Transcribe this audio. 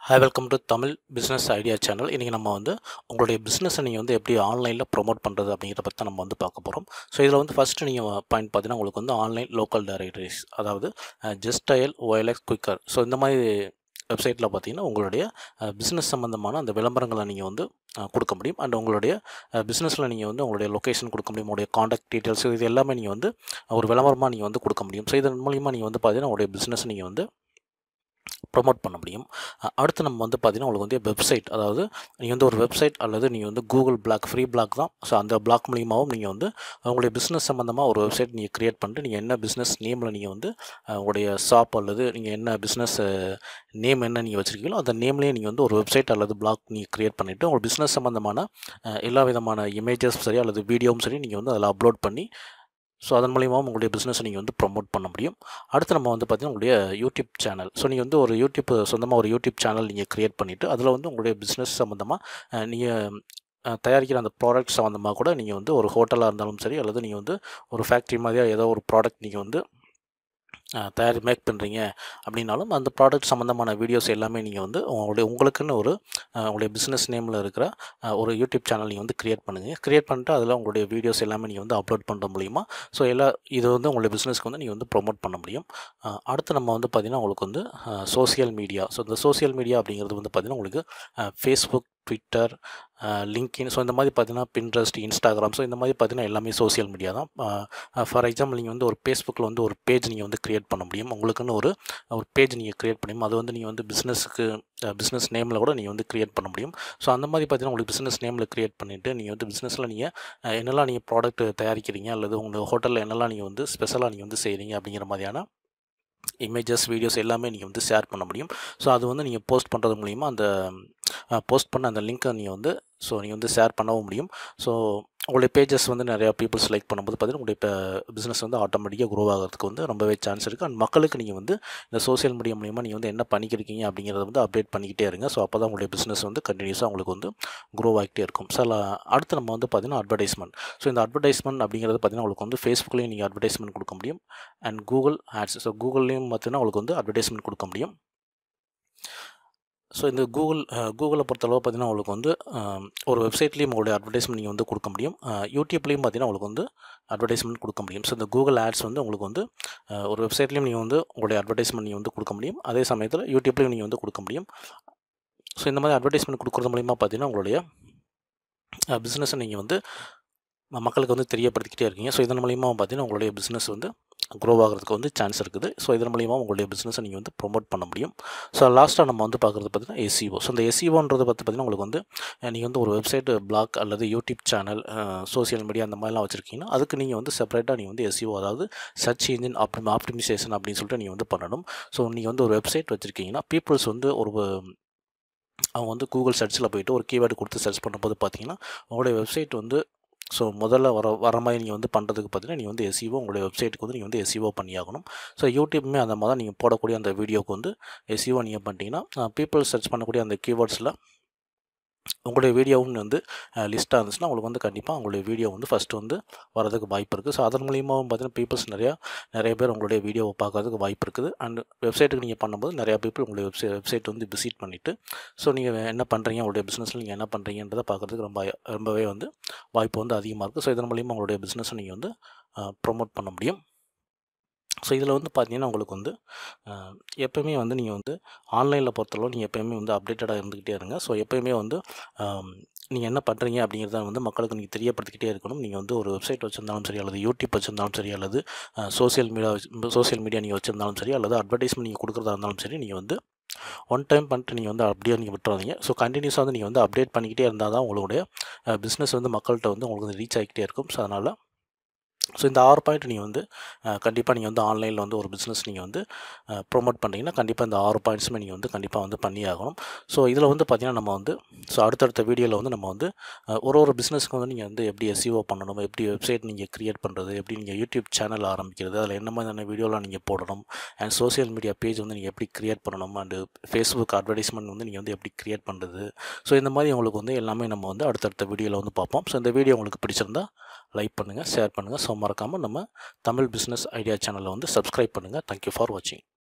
hi welcome to Tamil business idea channel இன்றைக்கி நம்ம வந்து உங்களுடைய பிஸ்னஸை நீங்கள் வந்து எப்படி ஆன்லைனில் ப்ரொமோட் பண்ணுறது அப்படிங்கிறத பற்றி நம்ம வந்து பார்க்க போகிறோம் ஸோ இதில் வந்து ஃபஸ்ட்டு நீங்கள் பாயிண்ட் பார்த்தீங்கன்னா உங்களுக்கு வந்து ஆன்லைன் லோக்கல் டைரக்டரிஸ் அதாவது Just Dial OLX Quikr so இந்த மாதிரி வெப்சைட்டில் பார்த்தீங்கன்னா உங்களுடைய பிஸ்னஸ் சம்மந்தமான அந்த விளம்பரங்களை நீங்கள் வந்து அஹ், கொடுக்க முடியும் அண்ட் உங்களுடைய பிஸ்னஸில் நீங்கள் வந்து உங்களுடைய லொக்கேஷன் கொடுக்க முடியும் உங்களுடைய காண்டாக்ட் டீட்டெயில்ஸ் இது எல்லாமே நீங்கள் வந்து ஒரு விளம்பரமாக நீங்கள் வந்து கொடுக்க முடியும் ஸோ இதன் மூலிமா நீங்கள் வந்து பார்த்தீங்கன்னா உங்களுடைய பிஸ்னஸ் நீங்கள் வந்து ப்ரொமோட் பண்ண முடியும் அ- அடுத்து நம்ம வந்து பார்த்தீங்கன்னா உங்களுக்கு வந்து வெப்சைட் அதாவது நீங்கள் வந்து ஒரு வெப்சைட் அல்லது நீங்கள் வந்து கூகுள் பிளாக் ஃப்ரீ பிளாக் தான் ஸோ அந்த பிளாக் மூலியமாகவும் நீங்கள் வந்து உங்களுடைய பிஸ்னஸ் சம்மந்தமாக ஒரு வெப்சைட் நீங்கள் க்ரியேட் பண்ணிட்டு நீங்கள் என்ன பிஸ்னஸ் நேமில் நீங்கள் வந்து அஹ், உங்களுடைய ஷாப் அல்லது நீங்கள் என்ன பிஸ்னஸ் நேம் என்ன நீங்கள் வச்சுருக்கீங்களோ அந்த நேம்லேயே நீங்கள் வந்து ஒரு வெப்சைட் அல்லது பிளாக் நீங்கள் க்ரியேட் பண்ணிவிட்டு உங்கள் பிஸ்னஸ் சம்மந்தமான அஹ், எல்லா விதமான இமேஜஸ் சரி அல்லது வீடியோவும் சரி நீங்கள் வந்து அதில் அப்லோட் பண்ணி ஸோ அதன் மூலியமாகவும் உங்களுடைய பிஸ்னஸை நீங்கள் வந்து ப்ரொமோட் பண்ண முடியும் அடுத்து நம்ம வந்து பார்த்திங்கன்னா உங்களுடைய யூடியூப் சேனல் ஸோ நீங்கள் வந்து ஒரு யூடியூப் சொந்தமாக ஒரு யூடியூப் சேனல் நீங்கள் க்ரியேட் பண்ணிவிட்டு அதில் வந்து உங்களுடைய பிஸ்னஸ் சம்மந்தமாக நீங்கள் தயாரிக்கிற அந்த ப்ராடக்ட் சம்மந்தமாக கூட நீங்கள் வந்து ஒரு ஹோட்டலாக இருந்தாலும் சரி அல்லது நீங்கள் வந்து ஒரு ஃபேக்ட்ரி மாதிரியாக ஏதோ ஒரு ப்ராடக்ட் நீங்கள் வந்து அஹ், தயாரி மேக் பண்ணுறீங்க அப்படின்னாலும் அந்த ப்ராடக்ட் சம்மந்தமான வீடியோஸ் எல்லாமே நீங்கள் வந்து உங்களுடைய உங்களுக்குன்னு ஒரு அஹ், உங்களுடைய பிஸ்னஸ் நேமில் இருக்கிற அஹ், ஒரு யூடியூப் சேனல் நீங்கள் வந்து க்ரியேட் பண்ணுங்கள் க்ரியேட் பண்ணிட்டு அதில் உங்களுடைய வீடியோஸ் எல்லாமே நீங்கள் வந்து அப்லோட் பண்ணுற மூலிமா ஸோ எல்லா இது வந்து உங்களுடைய பிஸ்னஸ்க்கு வந்து நீங்கள் வந்து ப்ரொமோட் பண்ண முடியும் அஹ், அடுத்து நம்ம வந்து பார்த்திங்கன்னா உங்களுக்கு வந்து சோஷியல் மீடியா ஸோ இந்த சோஷியல் மீடியா அப்படிங்கிறது வந்து பார்த்திங்கன்னா உங்களுக்கு ஃபேஸ்புக் ட்விட்டர் லிங்க்இன் ஸோ இந்த மாதிரி பார்த்தீங்கன்னா பின்ட்ரெஸ்ட் இன்ஸ்டாகிராம் ஸோ இந்த மாதிரி பார்த்தீங்கன்னா எல்லாமே சோஷியல் மீடியா தான் ஃபார் எக்ஸாம்பிள் நீங்கள் வந்து ஒரு ஃபேஸ்புக்கில் வந்து ஒரு பேஜ் நீங்கள் வந்து க்ரியேட் பண்ண முடியும் உங்களுக்குன்னு ஒரு ஒரு பேஜ் நீங்கள் க்ரியேட் பண்ண முடியும் அது வந்து நீங்கள் வந்து பிஸ்னஸுக்கு பிஸ்னஸ் நேமில் கூட நீங்கள் வந்து க்ரியேட் பண்ண முடியும் ஸோ அந்த மாதிரி பார்த்தீங்கன்னா உங்களுக்கு பிஸ்னஸ் நேமில் க்ரியேட் பண்ணிவிட்டு நீங்கள் வந்து பிஸ்னஸில் நீங்கள் அஹ், என்னெல்லாம் நீங்கள் ப்ராடக்ட் தயாரிக்கிறீங்க அல்லது உங்கள் ஹோட்டலில் என்னெல்லாம் நீங்கள் வந்து ஸ்பெஷலாக நீங்கள் வந்து செய்கிறீங்க அப்படிங்கிற மாதிரியான இமேஜஸ் வீடியோஸ் எல்லாமே நீங்கள் வந்து ஷேர் பண்ண முடியும் ஸோ அது வந்து நீங்கள் போஸ்ட் பண்ணுறது மூலிமா அந்த போஸ்ட் பண்ண அந்த லிங்க்கை நீங்கள் வந்து ஸோ நீங்கள் வந்து ஷேர் பண்ணவும் முடியும் ஸோ உங்களுடைய பேஜஸ் வந்து நிறையா பீப்புள்ஸ் லைக் பண்ணும்போது பார்த்தீங்கன்னா உங்களுடைய இப்போ பிஸ்னஸ் வந்து ஆட்டோமேட்டிக்காக க்ரோ ஆகிறதுக்கு வந்து ரொம்பவே சான்ஸ் இருக்குது அண்ட் மக்களுக்கு நீங்கள் வந்து இந்த சோஷியல் மீடியா மூலிமா நீங்கள் வந்து என்ன பண்ணிக்கிருக்கீங்க அப்படிங்கிறத வந்து அப்டேட் பண்ணிக்கிட்டே இருங்க ஸோ அப்போ தான் உங்களுடைய பிஸ்னஸ் வந்து கண்டினியூஸாக உங்களுக்கு வந்து க்ரோ ஆகிட்டே இருக்கும் ஸோ அடுத்து நம்ம வந்து பார்த்தீங்கன்னா அட்வர்டைஸ்மெண்ட் ஸோ இந்த அட்வர்டைஸ்மெண்ட் அப்படிங்கிறது பார்த்தீங்கன்னா உங்களுக்கு வந்து ஃபேஸ்புக்லேயும் நீங்கள் அட்வர்டைஸ்மெண்ட் கொடுக்க முடியும் அண்ட் கூகுள் ஆட்ஸ் ஸோ கூகுள்லேயும் பார்த்தீங்கன்னா உங்களுக்கு வந்து அட்வர்டைஸ்மெண்ட் கொடுக்க முடியும் ஸோ இந்த கூகுள் கூகுளை பொறுத்தளவு பார்த்தீங்கன்னா உங்களுக்கு வந்து அஹ், ஒரு வெப்சைட்லேயும் உங்களுடைய அட்வர்டைஸ்மெண்ட் நீங்கள் வந்து கொடுக்க முடியும் அஹ், யூடியூப்லேயும் பார்த்தீங்கன்னா உங்களுக்கு வந்து அட்வர்டைஸ்மெண்ட் கொடுக்க முடியும் ஸோ இந்த கூகுள் ஆட்ஸ் வந்து உங்களுக்கு வந்து அஹ், ஒரு வெப்சைட்லேயும் நீங்கள் வந்து உங்களுடைய அட்வர்டைஸ்மெண்ட் நீங்கள் வந்து கொடுக்க முடியும் அதே சமயத்தில் யூடியூப்லேயும் நீங்கள் வந்து கொடுக்க முடியும் ஸோ இந்த மாதிரி அட்வர்டைஸ்மெண்ட் கொடுக்குறது மூலிமா பார்த்தீங்கன்னா உங்களுடைய பிஸ்னஸை நீங்கள் வந்து ம- மக்களுக்கு வந்து தெரியப்படுத்திக்கிட்டே இருக்கீங்க ஸோ இதன் மூலிமா பார்த்தீங்கன்னா உங்களுடைய பிஸ்னஸ் வந்து க்ரோ ஆகிறதுக்கு வந்து சான்ஸ் இருக்குது ஸோ இதன் மூலிமா உங்களுடைய பிஸ்னஸை நீங்கள் வந்து ப்ரொமோட் பண்ண முடியும் ஸோ லாஸ்ட்டாக நம்ம வந்து பார்க்குறது பார்த்தீங்கன்னா எஸ்இஓ ஸோ இந்த எஸ்இஓன்றது பார்த்து பார்த்தீங்கன்னா உங்களுக்கு வந்து நீங்கள் வந்து ஒரு வெப்சைட் பிளாக் அல்லது யூடியூப் சேனல் சோஷியல் மீடியா அந்த மாதிரிலாம் வச்சுருக்கீங்கன்னா அதுக்கு நீங்கள் வந்து செப்பரேட்டாக நீங்கள் வந்து எஸ்இஓ அதாவது சர்ச் இன்ஜின் ஆப்டிம் ஆப்டிமைசேஷன் அப்படின்னு சொல்லிட்டு நீங்கள் வந்து பண்ணணும் ஸோ நீங்கள் வந்து ஒரு வெப்சைட் வச்சுருக்கீங்கன்னா பீப்புள்ஸ் வந்து ஒரு அவங்க வந்து கூகுள் சர்ச்சில் போயிட்டு ஒரு கீவேர்டு கொடுத்து சர்ச் பண்ணும்போது பார்த்தீங்கன்னா உங்களுடைய வெப்சைட் வந்து ஸோ முதல்ல வர வர மாதிரி நீங்கள் வந்து பண்ணுறதுக்கு பார்த்தீங்கன்னா நீங்கள் வந்து எஸ்இஓ உங்களுடைய வெப்சைட்டுக்கு வந்து நீங்கள் வந்து எஸ்இஓ பண்ணியாகணும் ஸோ யூடியூப்புமே அந்த மாதிரி நீங்கள் போடக்கூடிய அந்த வீடியோக்கு வந்து எஸ்இஓ நீங்கள் பண்ணிட்டீங்கன்னா பீப்புள் சர்ச் பண்ணக்கூடிய அந்த கீவேர்ட்ஸில் உங்களுடைய வீடியோவும் வந்து லிஸ்ட்டாக இருந்துச்சுன்னா உங்களுக்கு வந்து கண்டிப்பாக உங்களுடைய வீடியோ வந்து ஃபஸ்ட்டு வந்து வரதுக்கு வாய்ப்பு இருக்குது ஸோ அதன் மூலியமாகவும் பார்த்தீங்கன்னா பீப்புள்ஸ் நிறையா நிறைய பேர் உங்களுடைய வீடியோவை பார்க்கறதுக்கு வாய்ப்பு இருக்குது அண்ட் வெப்சைட்டுக்கு நீங்கள் பண்ணும்போது நிறையா பீப்புள் உங்களுடைய வெப்சைட் வெப்சைட் வந்து விசிட் பண்ணிவிட்டு ஸோ நீங்கள் என்ன பண்ணுறீங்க உங்களுடைய பிஸ்னஸில் நீங்கள் என்ன பண்ணுறீங்கன்றதை பார்க்குறதுக்கு ரொம்ப ரொம்பவே வந்து வாய்ப்பு வந்து அதிகமாக இருக்குது ஸோ இதன் மூலியமாக உங்களுடைய பிஸ்னஸை நீங்கள் வந்து ப்ரொமோட் பண்ண முடியும் ஸோ இதில் வந்து பார்த்தீங்கன்னா உங்களுக்கு வந்து அஹ், எப்பயுமே வந்து நீங்கள் வந்து ஆன்லைனில் பொறுத்தளவு நீங்கள் எப்பயுமே வந்து அப்டேட்டடாக இருந்துக்கிட்டே இருங்க ஸோ எப்பயுமே வந்து நீங்கள் என்ன பண்ணுறீங்க அப்படிங்கிறத வந்து மக்களுக்கு நீங்கள் தெரியப்படுத்திக்கிட்டே இருக்கணும் நீங்கள் வந்து ஒரு வெப்சைட் வச்சுருந்தாலும் சரி அல்லது யூடியூப் வச்சுருந்தாலும் சரி அல்லது சோஷியல் மீடியா சோஷியல் மீடியா நீங்கள் வச்சுருந்தாலும் சரி அல்லது அட்வர்டைஸ்மெண்ட் நீங்கள் கொடுக்குறதா இருந்தாலும் சரி நீங்கள் வந்து ஒன் டைம் பண்ணிட்டு நீங்கள் வந்து அப்படியே நீங்கள் விட்டுறாதீங்க ஸோ கண்டினியூஸாக வந்து நீங்கள் வந்து அப்டேட் பண்ணிக்கிட்டே இருந்தால் தான் உங்களுடைய பிஸ்னஸ் வந்து மக்கள்கிட்ட வந்து உங்களுக்கு ரீச் ஆகிக்கிட்டே இருக்கும் ஸோ அதனால் ஸோ இந்த ஆறு பாயிண்ட் நீங்கள் வந்து கண்டிப்பாக நீங்கள் வந்து ஆன்லைனில் வந்து ஒரு பிஸ்னஸ் நீங்கள் வந்து ப்ரொமோட் பண்ணிங்கன்னா கண்டிப்பாக இந்த ஆறு பாயிண்ட்ஸுமே நீங்கள் வந்து கண்டிப்பாக வந்து பண்ணி ஆகணும் ஸோ இதில் வந்து பார்த்திங்கன்னா நம்ம வந்து ஸோ அடுத்தடுத்த வீடியோவில் வந்து நம்ம வந்து அஹ், ஒரு ஒரு பிஸ்னஸ்க்கு வந்து நீங்கள் வந்து எப்படி எஸ்இஓ பண்ணணும் எப்படி வெப்சைட் நீங்கள் க்ரியேட் பண்ணுறது எப்படி நீங்கள் யூடியூப் சேனல் ஆரம்பிக்கிறது அதில் என்ன மாதிரியான வீடியோலாம் நீங்கள் போடணும் அண்ட் சோஷியல் மீடியா பேஜ் வந்து நீங்கள் எப்படி க்ரியேட் பண்ணணும் அண்டு ஃபேஸ்புக் அட்வர்டைஸ்மெண்ட் வந்து நீங்கள் வந்து எப்படி க்ரியேட் பண்ணுறது ஸோ இந்த மாதிரி உங்களுக்கு வந்து எல்லாமே நம்ம வந்து அடுத்தடுத்த வீடியோவில் வந்து பார்ப்போம் ஸோ இந்த வீடியோ உங்களுக்கு பிடிச்சிருந்தா லைக் பண்ணுங்கள் ஷேர் பண்ணுங்கள் ஸோ மறக்காமல் நம்ம தமிழ் பிஸ்னஸ் ஐடியா சேனலை வந்து சப்ஸ்கிரைப் பண்ணுங்கள் தேங்க்யூ ஃபார் வாட்சிங்